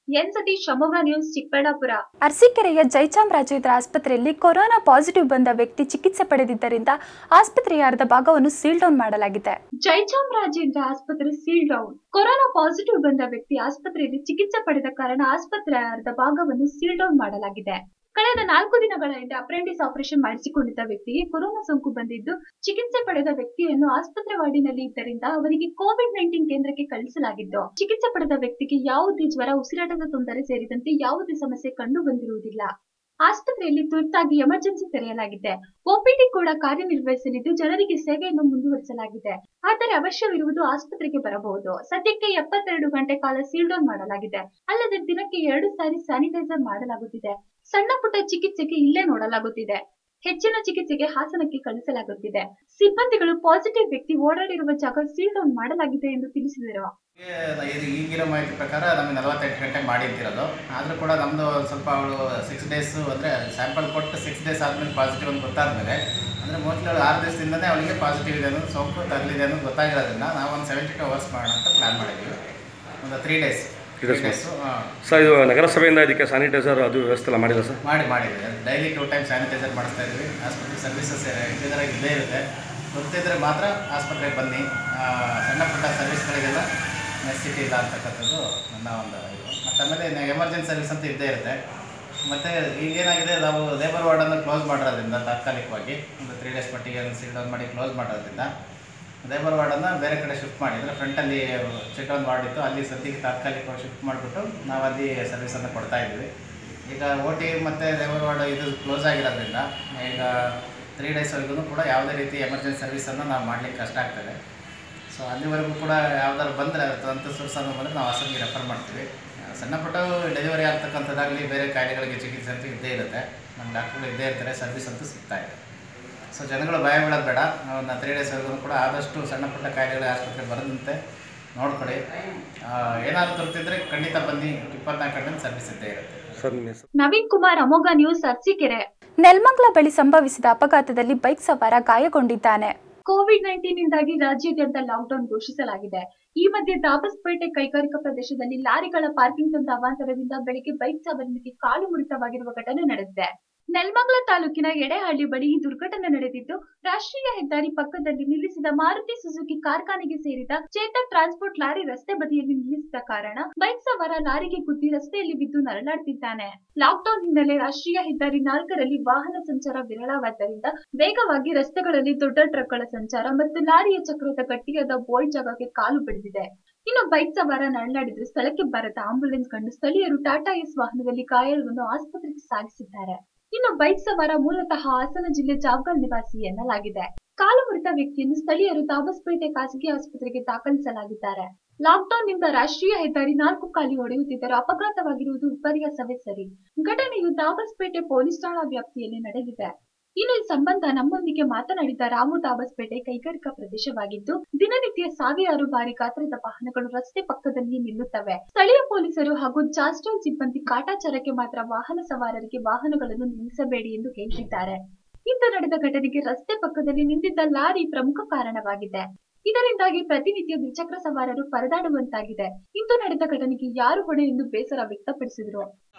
ಎನ್ ಸತೀಶ್ ಶಿವಮೊಗ್ಗ ನ್ಯೂಸ್ ಚಿಕ್ಕಬಳ್ಳಾಪುರ ಅರಸೀಕೆರೆಯ ಜಯಚಾಮರಾಜೇಂದ್ರ ಆಸ್ಪತ್ರೆಯಲ್ಲಿ ಕೊರೋನಾ ಪಾಸಿಟಿವ್ ಬಂದ ವ್ಯಕ್ತಿ ಚಿಕಿತ್ಸೆ ಪಡೆದಿದ್ದರಿಂದ ಆಸ್ಪತ್ರೆಯ ಅರ್ಧ ಭಾಗವನ್ನು ಸೀಲ್ ಡೌನ್ ಮಾಡಲಾಗಿದೆ ಜಯಚಾಮರಾಜೇಂದ್ರ ಆಸ್ಪತ್ರೆ ಸೀಲ್ ಡೌನ್ ಕೊರೋನಾ ಪಾಸಿಟಿವ್ ಬಂದ ವ್ಯಕ್ತಿ ಆಸ್ಪತ್ರೆಯಲ್ಲಿ ಚಿಕಿತ್ಸೆ ಪಡೆದ ಕಾರಣ ಆಸ್ಪತ್ರೆಯ ಅರ್ಧ ಭಾಗವನ್ನು ಸೀಲ್ ಡೌನ್ ಮಾಡಲಾಗಿದೆ ಕಳೆದ ನಾಲ್ಕು ದಿನಗಳ ಹಿಂದೆ ಅಪ್ರೆಂಟಿಸ್ ಆಪರೇಷನ್ ಮಾಡಿಸಿಕೊಂಡಿದ್ದ ವ್ಯಕ್ತಿಗೆ ಕೊರೋನಾ ಸೋಂಕು ಬಂದಿದ್ದು ಚಿಕಿತ್ಸೆ ಪಡೆದ ವ್ಯಕ್ತಿಯನ್ನು ಆಸ್ಪತ್ರೆ ವಾರ್ಡಿನಲ್ಲಿ ಇದ್ದರಿಂದ ಅವರಿಗೆ ಕೋವಿಡ್ ನೈನ್ಟೀನ್ ಕೇಂದ್ರಕ್ಕೆ ಕಳಿಸಲಾಗಿದ್ದು ಚಿಕಿತ್ಸೆ ಪಡೆದ ವ್ಯಕ್ತಿಗೆ ಯಾವುದೇ ಜ್ವರ ಉಸಿರಾಟದ ತೊಂದರೆ ಸೇರಿದಂತೆ ಯಾವುದೇ ಸಮಸ್ಯೆ ಕಂಡು ಬಂದಿರುವುದಿಲ್ಲ ಆಸ್ಪತ್ರೆಯಲ್ಲಿ ತುರ್ತಾಗಿ ಎಮರ್ಜೆನ್ಸಿ ತೆರೆಯಲಾಗಿದೆ ಒಪಿಡಿ ಕೂಡ ಕಾರ್ಯನಿರ್ವಹಿಸಲಿದ್ದು ಜನರಿಗೆ ಸೇವೆಯನ್ನು ಮುಂದುವರಿಸಲಾಗಿದೆ ಆದರೆ ಅವಶ್ಯವಿರುವುದು ಆಸ್ಪತ್ರೆಗೆ ಬರಬಹುದು ಸದ್ಯಕ್ಕೆ ಎಪ್ಪತ್ತೆರಡು ಗಂಟೆ ಕಾಲ ಸೀಲ್ ಡೌನ್ ಮಾಡಲಾಗಿದೆ ಅಲ್ಲದೆ ದಿನಕ್ಕೆ ಎರಡು ಸಾರಿ ಸ್ಯಾನಿಟೈಸರ್ ಮಾಡಲಾಗುತ್ತಿದೆ ಸಣ್ಣ ಪುಟ್ಟ ಚಿಕಿತ್ಸೆಗೆ ಇಲ್ಲೇ ನೋಡಲಾಗುತ್ತಿದೆ ಹೆಚ್ಚಿನ ಚಿಕಿತ್ಸೆಗೆ ಹಾಸನಕ್ಕೆ ಕಳಿಸಲಾಗುತ್ತಿದೆ ಸಿಬ್ಬಂದಿಗಳು ಪಾಸಿಟಿವ್ ವ್ಯಕ್ತಿ ಓಡಾಡಿರುವ ಜಾಗ ಸೀಲ್ ಡೌನ್ ಮಾಡಲಾಗಿದೆ ಎಂದು ತಿಳಿಸಿದರು ಇದು ಈಗಿರೋ ಮಾಹಿತಿ ಪ್ರಕಾರ ನಮಗೆ ನಲವತ್ತೆಂಟು ಗಂಟೆ ಮಾಡಿರ್ತಿರೋದು ಆದರೂ ಕೂಡ ನಮ್ಮದು ಸ್ವಲ್ಪ ಅವಳು ಸಿಕ್ಸ್ ಡೇಸು ಅಂದರೆ ಸ್ಯಾಂಪಲ್ ಕೊಟ್ಟು ಸಿಕ್ಸ್ ಡೇಸ್ ಆದಮೇಲೆ ಪಾಸಿಟಿವ್ ಅಂತ ಗೊತ್ತಾದಮೇಲೆ ಅಂದರೆ ಮೋಸ್ಟ್ಲಿ ಅವಳು ಆರು ದಿವಸದಿಂದನೇ ಅವಳಿಗೆ ಪಾಸಿಟಿವ್ ಇದೆ ಅನ್ನೋದು ಸೋಂಕು ತರಲಿದೆ ಅನ್ನೋದು ಗೊತ್ತಾಗಿರೋದ್ರಿಂದ ನಾವು ಒಂದು ಸೆವೆಂಟಿ ಟು ಅವರ್ಸ್ ಮಾಡೋಣ ಅಂತ ಪ್ಲ್ಯಾನ್ ಮಾಡಿದ್ದೀವಿ ಒಂದು three days three days sir ಇದು ನಗರಸಭೆಯಿಂದ ಇದಕ್ಕೆ ಸ್ಯಾನಿಟೈಸರ್ ಅದು ವ್ಯವಸ್ಥೆ ಎಲ್ಲ ಮಾಡಿಲ್ಲ ಸರ್ ಮಾಡಿ ಮಾಡಿದ್ದೀವಿ ಡೈಲಿ ಟೂ ಟೈಮ್ ಸ್ಯಾನಿಟೈಸರ್ ಮಾಡಿಸ್ತಾ ಇದ್ದೀವಿ ಆಸ್ಪತ್ರೆ ಸರ್ವಿಸಸ್ ರೆಗ್ಯುಲರಾಗಿ ಇದ್ದೇ ಇರುತ್ತೆ ಗೊತ್ತಿದ್ದರೆ ಮಾತ್ರ ಆಸ್ಪತ್ರೆಗೆ ಬನ್ನಿ ಆ, ಸಣ್ಣ ಪುಟ್ಟ ಸರ್ವಿಸ್ಗಳಿಗೆಲ್ಲ ನೆಸಿಟಿ ಇಲ್ಲ ಅಂತಕ್ಕಂಥದ್ದು ನನ್ನ ಒಂದು ಇದು ಮತ್ತು ಆಮೇಲೆ ಎಮರ್ಜೆನ್ಸಿ ಸರ್ವಿಸ್ ಅಂತ ಇದ್ದೇ ಇರುತ್ತೆ ಮತ್ತು ಈಗೇನಾಗಿದೆ ನಾವು ಲೇಬರ್ ವಾರ್ಡನ್ನು ಕ್ಲೋಸ್ ಮಾಡಿರೋದ್ರಿಂದ ತಾತ್ಕಾಲಿಕವಾಗಿ ಒಂದು ತ್ರೀ ಡೇಸ್ ಮಟ್ಟಿಗೆ ಸೀಲ್ ಡೌನ್ ಮಾಡಿ ಕ್ಲೋಸ್ ಮಾಡೋದ್ರಿಂದ ಲೇಬರ್ ವಾರ್ಡನ್ನು ಬೇರೆ ಕಡೆ ಶಿಫ್ಟ್ ಮಾಡಿ ಅಂದರೆ ಫ್ರಂಟಲ್ಲಿ ಚೆಕ್ ಡೌನ್ ವಾರ್ಡ್ ಇತ್ತು ಅಲ್ಲಿ ಸದ್ಯಕ್ಕೆ ತಾತ್ಕಾಲಿಕವಾಗಿ ಶಿಫ್ಟ್ ಮಾಡಿಬಿಟ್ಟು ನಾವು ಅಲ್ಲಿ ಸರ್ವಿಸನ್ನು ಕೊಡ್ತಾ ಇದ್ವಿ ಈಗ ಓ ಟಿ ಮತ್ತು ಲೇಬರ್ ವಾರ್ಡ್ ಇದು ಕ್ಲೋಸ್ ಆಗಿರೋದ್ರಿಂದ ಈಗ ತ್ರೀ ಡೇಸ್ವರೆಗೂ ಕೂಡ ಯಾವುದೇ ರೀತಿ ಎಮರ್ಜೆನ್ಸಿ ಸರ್ವಿಸನ್ನು ನಾವು ಮಾಡಲಿಕ್ಕೆ ಕಷ್ಟ ಆಗ್ತದೆ ಸೊ ಅಲ್ಲಿವರೆಗೂ ಕೂಡ ಯಾವ್ದಾದ್ರು ಬಂದರೆ ತಂತು ಸುರ್ಸನ್ನು ಬಂದರೆ ನಾವು ಹಾಸನಿಗೆ ರೆಫರ್ ಮಾಡ್ತೀವಿ ಆ, ಸಣ್ಣ ಪುಟ್ಟ ಡೆಲಿವರಿ ಆಗ್ತಕ್ಕಂಥದ್ದಾಗಲಿ ಬೇರೆ ಕಾಯಿಲೆಗಳಿಗೆ ಚಿಕಿತ್ಸೆ ಅಂತೂ ಇದ್ದೇ ಇರುತ್ತೆ ನಮ್ಮ ಡಾಕ್ಟ್ರುಗಳು ಇದ್ದೇ ಇರ್ತಾರೆ ಸರ್ವಿಸ್ ಅಂತೂ ಸಿಗ್ತಾ ಇದೆ ಸೊ ಜನಗಳು ಭಯ ಬೀಳೋದು ಬೇಡ ನಾವು ತ್ರೀ ಡೇಸ್ವರೆಗೂ ಕೂಡ ಆದಷ್ಟು ಸಣ್ಣ ಪುಟ್ಟ ಕಾಯಿಲೆಗಳ ಆಸ್ಪತ್ರೆಗೆ ಬರದಂತೆ ನೋಡ್ಕೊಳ್ಳಿ ಆ, ಏನಾದರೂ ತರ್ತಿದ್ರೆ ಖಂಡಿತ ಬನ್ನಿ ಇಪ್ಪತ್ನಾಲ್ಕು ಗಂಟೆ ಸರ್ವಿಸ್ ಇದ್ದೇ ಇರುತ್ತೆ ಸರ್ ನಿಮ್ಮ ಹೆಸರು ನವೀನ್ ಕುಮಾರ್ ಅಮೋಘ ನ್ಯೂಸ್ ಅರ್ಸಿಕೆರೆ ನೆಲ್ಮಂಗ್ಲ ಬಳಿ ಸಂಭವಿಸಿದ ಅಪಘಾತದಲ್ಲಿ ಬೈಕ್ ಸವಾರ ಗಾಯಗೊಂಡಿದ್ದಾನೆ ಕೋವಿಡ್ ನೈನ್ಟೀನ್ ಇಂದಾಗಿ ರಾಜ್ಯಾದ್ಯಂತ ಲಾಕ್ಡೌನ್ ಘೋಷಿಸಲಾಗಿದೆ ಈ ಮಧ್ಯೆ ದಾಬಸ್ಪೇಟೆ ಕೈಗಾರಿಕಾ ಪ್ರದೇಶದಲ್ಲಿ ಲಾರಿಗಳ ಪಾರ್ಕಿಂಗ್ ತಂದ ಅವಾಂತರದಿಂದ ಬೆಳಗ್ಗೆ ಬೈಕ್ ಸವಾರನಿಗೆ ಕಾಲು ಮುರಿತವಾಗಿರುವ ಘಟನೆ ನಡೆದಿದೆ ನೆಲಮಂಗಲ ತಾಲೂಕಿನ ಎಡೆಹಳ್ಳಿ ಬಳಿ ಈ ದುರ್ಘಟನೆ ನಡೆದಿದ್ದು ರಾಷ್ಟ್ರೀಯ ಹೆದ್ದಾರಿ ಪಕ್ಕದಲ್ಲಿ ನಿಲ್ಲಿಸಿದ ಮಾರುತಿ ಸುಜುಕಿ ಕಾರ್ಖಾನೆಗೆ ಸೇರಿದ ಚೇತಕ್ ಟ್ರಾನ್ಸ್ಪೋರ್ಟ್ ಲಾರಿ ರಸ್ತೆ ಬದಿಯಲ್ಲಿ ನಿಲ್ಲಿಸಿದ ಕಾರಣ ಬೈಕ್ ಸವಾರ ಲಾರಿಗೆ ಗುದ್ದಿ ರಸ್ತೆಯಲ್ಲಿ ಬಿದ್ದು ನರಳಾಡ್ತಿದ್ದಾನೆ ಲಾಕ್ಡೌನ್ ಹಿನ್ನೆಲೆ ರಾಷ್ಟ್ರೀಯ ಹೆದ್ದಾರಿ ನಾಲ್ಕರಲ್ಲಿ ವಾಹನ ಸಂಚಾರ ವಿರಳವಾದ್ದರಿಂದ ವೇಗವಾಗಿ ರಸ್ತೆಗಳಲ್ಲಿ ದೊಡ್ಡ ಟ್ರಕ್ಗಳ ಸಂಚಾರ ಮತ್ತು ಲಾರಿಯ ಚಕ್ರದ ಗಟ್ಟಿಯಾದ ಬೋಲ್ಟ್ ಜಾಗಕ್ಕೆ ಕಾಲು ಬಡಿದಿದೆ ಇನ್ನು ಬೈಕ್ ಸವಾರ ನರಳಾಡಿದ್ರೆ ಸ್ಥಳಕ್ಕೆ ಬರದ ಆಂಬ್ಯುಲೆನ್ಸ್ ಕಂಡು ಸ್ಥಳೀಯರು ಟಾಟಾ ಎಸ್ ವಾಹನದಲ್ಲಿ ಗಾಯಾಳುವನ್ನು ಆಸ್ಪತ್ರೆಗೆ ಸಾಗಿಸಿದ್ದಾರೆ ಇನ್ನು ಬೈಕ್ ಸವಾರ ಮೂಲತಃ ಹಾಸನ ಜಿಲ್ಲೆ ಜಾವ್ಗಲ್ ನಿವಾಸಿ ಎನ್ನಲಾಗಿದೆ ಕಾಲು ಮುರಿದ ವ್ಯಕ್ತಿಯನ್ನು ಸ್ಥಳೀಯರು ತಾಬಸ್ಪೇಟೆ ಖಾಸಗಿ ಆಸ್ಪತ್ರೆಗೆ ದಾಖಲಿಸಲಾಗಿದ್ದಾರೆ ಲಾಕ್ಡೌನ್ ನಿಂದ ರಾಷ್ಟ್ರೀಯ ಹೆದ್ದಾರಿ ನಾಲ್ಕು ಖಾಲಿ ಹೊಡೆಯುತ್ತಿದ್ದರೂ ಅಪಘಾತವಾಗಿರುವುದು ವಿಪರ್ಯಾಸವೇ ಸರಿ ಘಟನೆಯು ದಾಬಸ್ಪೇಟೆ ಪೊಲೀಸ್ ಠಾಣಾ ವ್ಯಾಪ್ತಿಯಲ್ಲಿ ನಡೆದಿದೆ ಇನ್ನು ಈ ಸಂಬಂಧ ನಮ್ಮೊಂದಿಗೆ ಮಾತನಾಡಿದ ರಾಮು ದಾಬಸ್ಪೇಟೆ ಕೈಗಾರಿಕಾ ಪ್ರದೇಶವಾಗಿದ್ದು ದಿನನಿತ್ಯ ಸಾವಿರಾರು ಬಾರಿ ಗಾತ್ರದ ವಾಹನಗಳು ರಸ್ತೆ ಪಕ್ಕದಲ್ಲಿ ನಿಲ್ಲುತ್ತವೆ ಸ್ಥಳೀಯ ಪೊಲೀಸರು ಹಾಗೂ ಜಾಸ್ಟೋಲ್ ಸಿಬ್ಬಂದಿ ಕಾಟಾಚಾರಕ್ಕೆ ಮಾತ್ರ ವಾಹನ ಸವಾರರಿಗೆ ವಾಹನಗಳನ್ನು ನಿಲ್ಲಿಸಬೇಡಿ ಎಂದು ಹೇಳಿದ್ದಾರೆ ಇಂದು ನಡೆದ ಘಟನೆಗೆ ರಸ್ತೆ ಪಕ್ಕದಲ್ಲಿ ನಿಂತಿದ್ದ ಲಾರಿ ಪ್ರಮುಖ ಕಾರಣವಾಗಿದೆ ಇದರಿಂದಾಗಿ ಪ್ರತಿನಿತ್ಯ ದ್ವಿಚಕ್ರ ಸವಾರರು ಪರದಾಡುವಂತಾಗಿದೆ ಇಂದು ನಡೆದ ಘಟನೆಗೆ ಯಾರು ಹೊಣೆ ಎಂದು ಬೇಸರ ವ್ಯಕ್ತಪಡಿಸಿದರು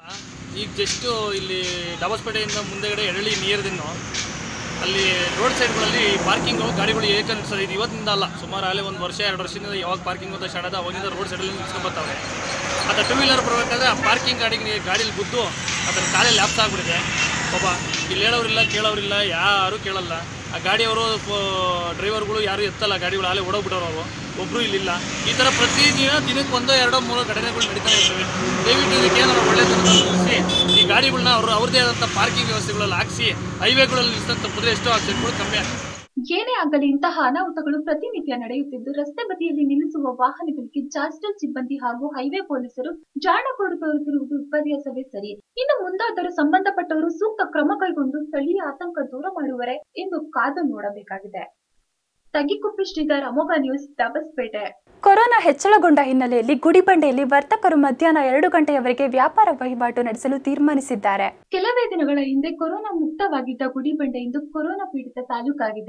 ಈಗ ಜಸ್ಟು ಇಲ್ಲಿ ಡಾಬಸ್ಪೇಟೆಯಿಂದ ಮುಂದೆಗಡೆ ಎರಳಿ ನಿಯರ್ದಿನ್ನು ಅಲ್ಲಿ ರೋಡ್ ಸೈಡ್ಗಳಲ್ಲಿ ಪಾರ್ಕಿಂಗು ಗಾಡಿಗಳು ಏಕ ನಿಲ್ಸೋದು ಇದು ಇವತ್ತಿನಿಂದ ಅಲ್ಲ ಸುಮಾರು ಅಲ್ಲೇ ಒಂದು ವರ್ಷ ಎರಡು ವರ್ಷದಿಂದ ಯಾವಾಗ ಪಾರ್ಕಿಂಗ್ ಅಂತ ಸ್ಟಾರ್ಟ್ ಆದ ಅವಾಗಿಂದ ರೋಡ್ ಸೈಡಲ್ಲಿ ನಿಲ್ಸ್ಕೊಂಬರ್ತಾವೆ ಅದು ಟೂ ವೀಲರ್ ಬರಬೇಕಾದ್ರೆ ಆ ಪಾರ್ಕಿಂಗ್ ಗಾಡಿಗೆ ಗಾಡೀಲಿ ಗುದ್ದು ಅದರ ಕಾಲೇ ಲ್ಯಾಪ್ಸ್ ಆಗ್ಬಿಟ್ಟಿದೆ ಪಾಪ ಇಲ್ಲಿ ಹೇಳೋರಿಲ್ಲ ಕೇಳೋರಿಲ್ಲ ಯಾರೂ ಕೇಳಲ್ಲ ಆ ಗಾಡಿಯವರು ಡ್ರೈವರ್ಗಳು ಯಾರು ಎತ್ತಲ್ಲ ಗಾಡಿಗಳು ಅಲ್ಲೇ ಓಡೋಗ್ಬಿಟ್ಟವ್ರು ಅವರು ಒಬ್ಬರು ಇಲ್ಲಿಲ್ಲ ಈ ಥರ ಪ್ರತಿದಿನ ದಿನಕ್ಕೆ ಒಂದೋ ಎರಡೋ ಮೂರೋ ಘಟನೆಗಳು ನಡೀತಾನೆ ಇರ್ತವೆ ದಯವಿಟ್ಟು ಇದಕ್ಕೆ ಏನಾದ್ರು ಒಳ್ಳೆಯದನ್ನು ತೋರಿಸಿ ಈ ಗಾಡಿಗಳನ್ನ ಅವರು ಅವ್ರದ್ದೇ ಆದಂಥ ಪಾರ್ಕಿಂಗ್ ವ್ಯವಸ್ಥೆಗಳಲ್ಲಿ ಹಾಕಿಸಿ ಹೈವೇಗಳಲ್ಲಿ ನಿಲ್ಸಂತ ತಪ್ಪಿದ್ರೆ ಎಷ್ಟೋ ಆಕ್ಸಿಡೆಂಟ್ಗಳು ಕಮ್ಮಿ ಆಗ್ತದೆ ಏನೇ ಆಗಲಿ ಇಂತಹ ಅನಾಹುತಗಳು ಪ್ರತಿನಿತ್ಯ ನಡೆಯುತ್ತಿದ್ದು ರಸ್ತೆ ಬದಿಯಲ್ಲಿ ನಿಲ್ಲಿಸುವ ವಾಹನಗಳಿಗೆ ಜಾಸ್ಟಲ್ ಸಿಬ್ಬಂದಿ ಹಾಗೂ ಹೈವೇ ಪೊಲೀಸರು ಜಾಣ ಕೊಡು ತೋರುತ್ತಿರುವುದು ವಿಪರ್ಯಾಸವೇ ಸರಿ ಇನ್ನು ಮುಂದಾದರೂ ಸಂಬಂಧಪಟ್ಟವರು ಸೂಕ್ತ ಕ್ರಮ ಕೈಗೊಂಡು ಸ್ಥಳೀಯ ಆತಂಕ ದೂರ ಮಾಡುವರೆ ಎಂದು ಕಾದು ನೋಡಬೇಕಾಗಿದೆ ತಗಿಕುಪ್ಪಿ ಶ್ರೀಧರ್ ಅಮೋಘ ನ್ಯೂಸ್ ದಬಸ್ಪೇಟೆ ಕೊರೋನಾ ಹೆಚ್ಚಳಗೊಂಡ ಹಿನ್ನೆಲೆಯಲ್ಲಿ ಗುಡಿಬಂಡೆಯಲ್ಲಿ ವರ್ತಕರು ಮಧ್ಯಾಹ್ನ ಎರಡು ಗಂಟೆಯವರೆಗೆ ವ್ಯಾಪಾರ ವಹಿವಾಟು ನಡೆಸಲು ತೀರ್ಮಾನಿಸಿದ್ದಾರೆ ಕೆಲವೇ ದಿನಗಳ ಹಿಂದೆ ಕೊರೋನಾ ಮುಕ್ತವಾಗಿದ್ದ ಗುಡಿಬಂಡೆ ಇಂದು ಕೊರೋನಾ ಪೀಡಿತ ತಾಲೂಕಾಗಿದೆ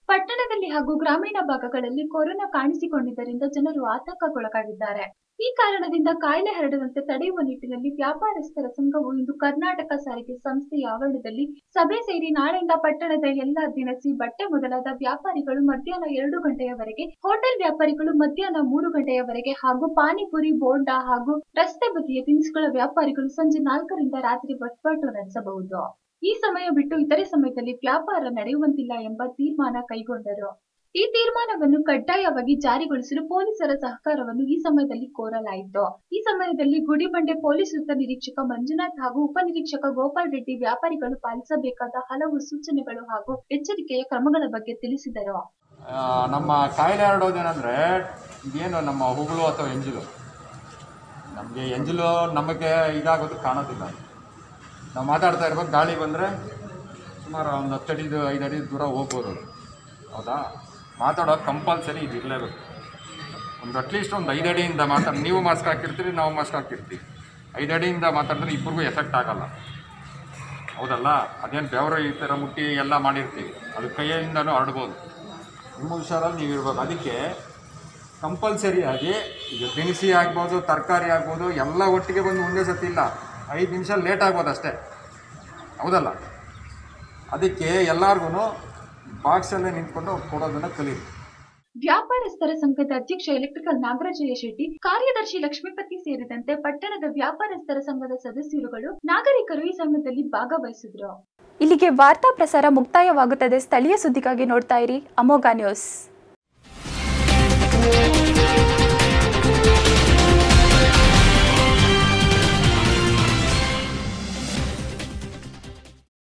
ಪಟ್ಟಣದಲ್ಲಿ ಹಾಗೂ ಗ್ರಾಮೀಣ ಭಾಗಗಳಲ್ಲಿ ಕೊರೋನಾ ಕಾಣಿಸಿಕೊಂಡಿದ್ದರಿಂದ ಜನರು ಆತಂಕಕ್ಕೊಳಗಾಗಿದ್ದಾರೆ ಈ ಕಾರಣದಿಂದ ಕಾಯಿಲೆ ಹರಡದಂತೆ ತಡೆಯುವ ನಿಟ್ಟಿನಲ್ಲಿ ವ್ಯಾಪಾರಸ್ಥರ ಸಂಘವು ಇಂದು ಕರ್ನಾಟಕ ಸಾರಿಗೆ ಸಂಸ್ಥೆಯ ಆವರಣದಲ್ಲಿ ಸಭೆ ಸೇರಿ ನಾಳೆಯಿಂದ ಪಟ್ಟಣದ ಎಲ್ಲಾ ದಿನಸಿ ಬಟ್ಟೆ ಮೊದಲಾದ ವ್ಯಾಪಾರಿಗಳು ಮಧ್ಯಾಹ್ನ ಎರಡು ಗಂಟೆಯವರೆಗೆ ಹೋಟೆಲ್ ವ್ಯಾಪಾರಿಗಳು ಮಧ್ಯಾಹ್ನ ಮೂರು ಗಂಟೆಯವರೆಗೆ ಹಾಗೂ ಪಾನಿಪುರಿ ಬೋಂಡಾ ಹಾಗೂ ರಸ್ತೆ ಬದಿಯ ತಿನಿಸುಗಳ ವ್ಯಾಪಾರಿಗಳು ಸಂಜೆ ನಾಲ್ಕರಿಂದ ರಾತ್ರಿ ವಹಿವಾಟು ನಡೆಸಬಹುದು ಈ ಸಮಯ ಬಿಟ್ಟು ಇತರೆ ಸಮಯದಲ್ಲಿ ವ್ಯಾಪಾರ ನಡೆಯುವಂತಿಲ್ಲ ಎಂಬ ತೀರ್ಮಾನ ಕೈಗೊಂಡರು ಈ ತೀರ್ಮಾನವನ್ನು ಕಡ್ಡಾಯವಾಗಿ ಜಾರಿಗೊಳಿಸಲು ಪೊಲೀಸರ ಸಹಕಾರವನ್ನು ಈ ಸಮಯದಲ್ಲಿ ಕೋರಲಾಯಿತು ಈ ಸಮಯದಲ್ಲಿ ಗುಡಿಬಂಡೆ ಪೊಲೀಸ್ ವೃತ್ತ ನಿರೀಕ್ಷಕ ಮಂಜುನಾಥ್ ಹಾಗೂ ಉಪನಿರೀಕ್ಷಕ ಗೋಪಾಲ್ ರೆಡ್ಡಿ ವ್ಯಾಪಾರಿಗಳು ಪಾಲಿಸಬೇಕಾದ ಹಲವು ಸೂಚನೆಗಳು ಹಾಗೂ ಎಚ್ಚರಿಕೆಯ ಕ್ರಮಗಳ ಬಗ್ಗೆ ತಿಳಿಸಿದರು ಆ, ನಮ್ಮ ಕಾಯಿಲೆ ಹರಡೋದೇನೆಂದರೆ ಇದೇನು ನಮ್ಮ ಹುಗಳು ಅಥವಾ ಎಂಜಲು ನಮಗೆ ಎಂಜಲು ನಮಗೆ ಇದಾಗೋದು ಕಾಣೋದಿಲ್ಲ ನಾವು ಮಾತಾಡ್ತಾ ಇರ್ಬೇಕು ಗಾಳಿ ಬಂದರೆ ಸುಮಾರು ಒಂದು ಹತ್ತು ಅಡಿದು ಐದು ಅಡಿ ದೂರ ಹೋಗ್ಬೋದು ಅದು. ಹೌದಾ ಮಾತಾಡೋದು ಕಂಪಲ್ಸರಿ ಇದು ಇರಲೇಬೇಕು ಒಂದು ಅಟ್ಲೀಸ್ಟ್ ಒಂದು ಐದು ಅಡಿಯಿಂದ ಮಾತಾಡಿ ನೀವು ಮಾಸ್ಕ್ ಹಾಕಿರ್ತೀರಿ ನಾವು ಮಾಸ್ಕ್ ಹಾಕಿರ್ತೀವಿ ಐದು ಅಡಿಯಿಂದ ಮಾತಾಡಿದ್ರೆ ಇಬ್ಬರಿಗೂ ಎಫೆಕ್ಟ್ ಆಗಲ್ಲ ಹೌದಲ್ಲ ಅದೇನು ಬೆವರು ಈ ಥರ ಮುಟ್ಟಿ ಎಲ್ಲ ಮಾಡಿರ್ತೀವಿ ಅದು ಕೈಯಿಂದನೂ ಹರಡ್ಬೋದು ನಿಮ್ಮ ಹುಷಾರಲ್ಲಿ ನೀವು ಇರ್ಬೇಕು ಅದಕ್ಕೆ ಕಂಪಲ್ಸರಿಯಾಗಿ ಈಗ ದಿನಸಿ ಆಗ್ಬೋದು ತರಕಾರಿ ಆಗ್ಬೋದು ಎಲ್ಲ ಒಟ್ಟಿಗೆ ಬಂದು ಒಂದೇ ಸತಿ ಇಲ್ಲ ಐದು ನಿಮಿಷ ಲೇಟ್ ಆಗ್ಬೋದು ಅಷ್ಟೇ ಹೌದಲ್ಲ ಅದಕ್ಕೆ ಎಲ್ಲರಿಗೂ ಬಾಕ್ಸಲ್ಲೇ ನಿಂತ್ಕೊಂಡು ಕೊಡೋದನ್ನು ಕಲೀರಿ ವ್ಯಾಪಾರಸ್ಥರ ಸಂಘದ ಅಧ್ಯಕ್ಷ ಎಲೆಕ್ಟ್ರಿಕಲ್ ನಾಗರಾಜಯ್ಯ ಶೆಟ್ಟಿ ಕಾರ್ಯದರ್ಶಿ ಲಕ್ಷ್ಮೀಪತಿ ಸೇರಿದಂತೆ ಪಟ್ಟಣದ ವ್ಯಾಪಾರಸ್ಥರ ಸಂಘದ ಸದಸ್ಯರುಗಳು ನಾಗರಿಕರು ಈ ಸಮಯದಲ್ಲಿ ಭಾಗವಹಿಸಿದ್ರು ಇಲ್ಲಿಗೆ ವಾರ್ತಾ ಪ್ರಸಾರ ಮುಕ್ತಾಯವಾಗುತ್ತದೆ ಸ್ಥಳೀಯ ಸುದ್ದಿಗಾಗಿ ನೋಡ್ತಾ ಇರಿ ಅಮೋಘ ನ್ಯೂಸ್